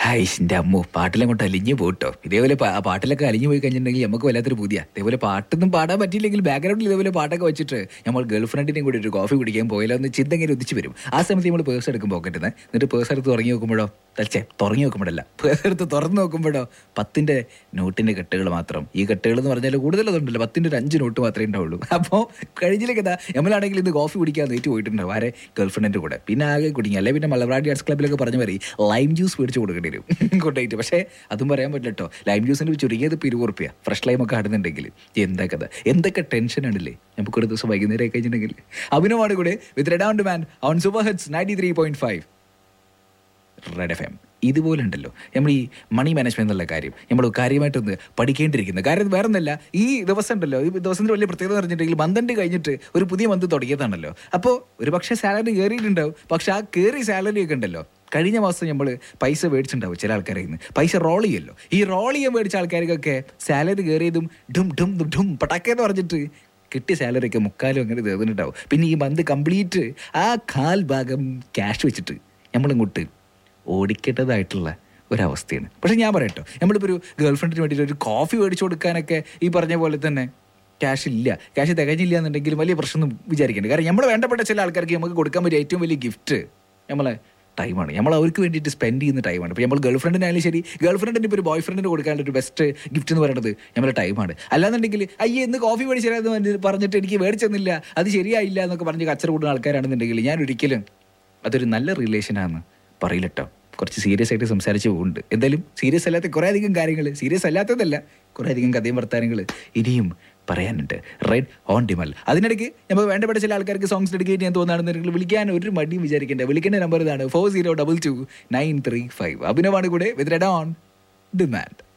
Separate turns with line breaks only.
hi എൻ്റെ അമ്മു പാട്ടിലും കൊണ്ട് അലിഞ്ഞു പോട്ടോ ഇതേപോലെ പാ- ആ പാട്ടിലൊക്കെ അലിഞ്ഞു പോയി കഴിഞ്ഞിട്ടുണ്ടെങ്കിൽ നമുക്ക് വല്ലാത്തൊരു പുതിയ ഇതേപോലെ പാട്ടൊന്നും പാടാൻ പറ്റിയില്ലെങ്കിൽ ബാക്ക്ഗ്രൗണ്ടിൽ ഇതേപോലെ പാട്ടൊക്കെ വെച്ചിട്ട് നമ്മൾ ഗേൾ ഫ്രണ്ടിനെയും കൂടി ഒരു കോഫി കുടിക്കാൻ പോയാലോ എന്ന് ചിന്ത ഇങ്ങനെ ഉദിച്ച് വരും ആ സമയത്ത് നമ്മൾ പേഴ്സ് എടുക്കും പോക്കറ്റിൽ നിന്ന് എന്നിട്ട് പേഴ്സ് എടുത്ത് തുറങ്ങി നോക്കുമ്പോഴോ തച്ചേ തുറങ്ങി നോക്കുമ്പോഴല്ല പേഴ്സ് എടുത്ത് തുറന്ന് നോക്കുമ്പോഴോ പത്തിൻ്റെ നോട്ടിൻ്റെ കെട്ടുകൾ മാത്രം ഈ കെട്ടുകൾ എന്ന് പറഞ്ഞാൽ കൂടുതലതുണ്ടല്ലോ പത്തിൻ്റെ ഒരു അഞ്ച് നോട്ട് മാത്രമേ ഉണ്ടാവുള്ളൂ അപ്പോൾ കഴിഞ്ഞിലേക്ക് എന്താ നമ്മളാണെങ്കിൽ ഇന്ന് കോഫി കുടിക്കാൻ നേറ്റ് പോയിട്ടുണ്ടാവും ആരെ ഗേൾ ഫ്രണ്ടിൻ്റെ കൂടെ പിന്നെ ആകെ കുടിങ്ങി അല്ലെ പിന്നെ മലബാറി ആർട്സ് ക്ലബ്ബിലൊക്കെ പറഞ്ഞു വരി ലൈം ജ്യൂസ് മേടിച്ച് കൊടുക്കേണ്ടി വരും കൊണ്ടുപോയിട്ട് പക്ഷേ അതും പറയാൻ പറ്റില്ല കേട്ടോ ലൈം ജ്യൂസിന് ചുരുങ്ങിയത് ഇപ്പോൾ ഇരുപത് റുപ്യ ഫ്രഷ് ലൈം ഒക്കെ ആടുന്നുണ്ടെങ്കിൽ എന്താ കഥ എന്തൊക്കെ ടെൻഷൻ ആണല്ലേ നമുക്കൊരു ദിവസം വൈകുന്നേരം ആയി കഴിഞ്ഞിട്ടുണ്ടെങ്കിൽ അഭിനവാണ് കൂടെ with red man on super heads ninety three point five red F M ഇതുപോലെ ഉണ്ടല്ലോ നമ്മൾ ഈ മണി മാനേജ്മെന്റ് എന്നുള്ള കാര്യം നമ്മൾ കാര്യമായിട്ടൊന്ന് പഠിക്കേണ്ടിയിരിക്കുന്നത് കാര്യം വേറെ ഒന്നല്ല ഈ ദിവസം ഉണ്ടല്ലോ ഈ ദിവസത്തിന്റെ വലിയ പ്രത്യേകത എന്ന് പറഞ്ഞിട്ടുണ്ടെങ്കിൽ മന്ത് കഴിഞ്ഞിട്ട് ഒരു പുതിയ മന്ത് തുടങ്ങിയതാണല്ലോ അപ്പോൾ ഒരു പക്ഷേ സാലറി കയറിയിട്ടുണ്ടാവും പക്ഷെ ആ കയറിയ സാലറി ഒക്കെ ഉണ്ടല്ലോ കഴിഞ്ഞ മാസം നമ്മൾ പൈസ മേടിച്ചിട്ടുണ്ടാവും ചില ആൾക്കാരെ നിന്ന് പൈസ റോൾ ചെയ്യല്ലോ ഈ റോൾ ചെയ്യാൻ മേടിച്ച ആൾക്കാർക്കൊക്കെ സാലറി കയറിയതും ഡും ഡും ഡും ഡും പട്ടാക്കേന്ന് പറഞ്ഞിട്ട് കിട്ടിയ സാലറി ഒക്കെ മുക്കാലും അങ്ങനെ തീർന്നിട്ടുണ്ടാവും പിന്നെ ഈ മന്ത് കംപ്ലീറ്റ് ആ കാൽ ഭാഗം ക്യാഷ് വെച്ചിട്ട് നമ്മളിങ്ങോട്ട് ഓടിക്കേണ്ടതായിട്ടുള്ള ഒരവസ്ഥയാണ് പക്ഷെ ഞാൻ പറയട്ടോ നമ്മളിപ്പോൾ ഒരു ഗേൾ ഫ്രണ്ടിന് വേണ്ടിയിട്ട് ഒരു കോഫി മേടിച്ചു കൊടുക്കാനൊക്കെ ഈ പറഞ്ഞ പോലെ തന്നെ ക്യാഷ് ഇല്ല ക്യാഷ് തികഞ്ഞില്ല എന്നുണ്ടെങ്കിലും വലിയ പ്രശ്നമൊന്നും വിചാരിക്കേണ്ട കാരണം നമ്മൾ വേണ്ടപ്പെട്ട ചില ആൾക്കാർക്ക് നമുക്ക് കൊടുക്കാൻ പറ്റിയ ഏറ്റവും വലിയ ഗിഫ്റ്റ് നമ്മളെ ടൈമാണ് നമ്മൾ അവർക്ക് വേണ്ടിയിട്ട് സ്പെൻഡ് ചെയ്യുന്ന ടൈമാണ് ഇപ്പോൾ നമ്മൾ ഗേൾ ഫ്രണ്ടിനായാലും ശരി ഗേൾ ഫ്രണ്ടിന് ഇപ്പോൾ ഒരു ബോയ് ഫ്രണ്ടിന് കൊടുക്കാനുള്ള ഒരു ബെസ്റ്റ് ഗിഫ്റ്റ് എന്ന് പറയുന്നത് നമ്മുടെ ടൈമാണ് അല്ലാന്നുണ്ടെങ്കിൽ അയ്യേ ഇന്ന് കോഫി മേടിച്ചതെന്ന് പറഞ്ഞിട്ട് എനിക്ക് മേടിച്ചെന്നില്ല അത് ശരിയായില്ല എന്നൊക്കെ പറഞ്ഞ് കച്ചറ കൂടുന്ന ആൾക്കാരാണെന്നുണ്ടെങ്കിൽ ഞാൻ ഒരിക്കലും അതൊരു നല്ല റിലേഷനാണെന്ന് പറയില്ല കേട്ടോ കുറച്ച് സീരിയസ് ആയിട്ട് സംസാരിച്ച് പോകുന്നുണ്ട് എന്തായാലും സീരിയസ് അല്ലാത്ത കുറേ അധികം കാര്യങ്ങൾ സീരിയസ് അല്ലാത്തതല്ല കുറേ അധികം കഥയും വർത്താനങ്ങൾ ഇനിയും പറയാനുണ്ട് റൈഡ് ഓൺ ഡിമൽ അതിനിടയ്ക്ക് നമ്മൾ വേണ്ടപ്പെട്ട ചില ആൾക്കാർക്ക് സോങ്സ് ഡെഡിക്കേറ്റ് ചെയ്യാൻ തോന്നുകയാണെന്നുണ്ടെങ്കിൽ വിളിക്കാൻ ഒരു മടിയും വിചാരിക്കേണ്ട വിളിക്കേണ്ട നമ്പർ ഇതാണ് four zero double two nine three five അഭിനവാണ് കൂടെ വിത്ത് റെഡ് ഓൺ ഡിമാൻഡ്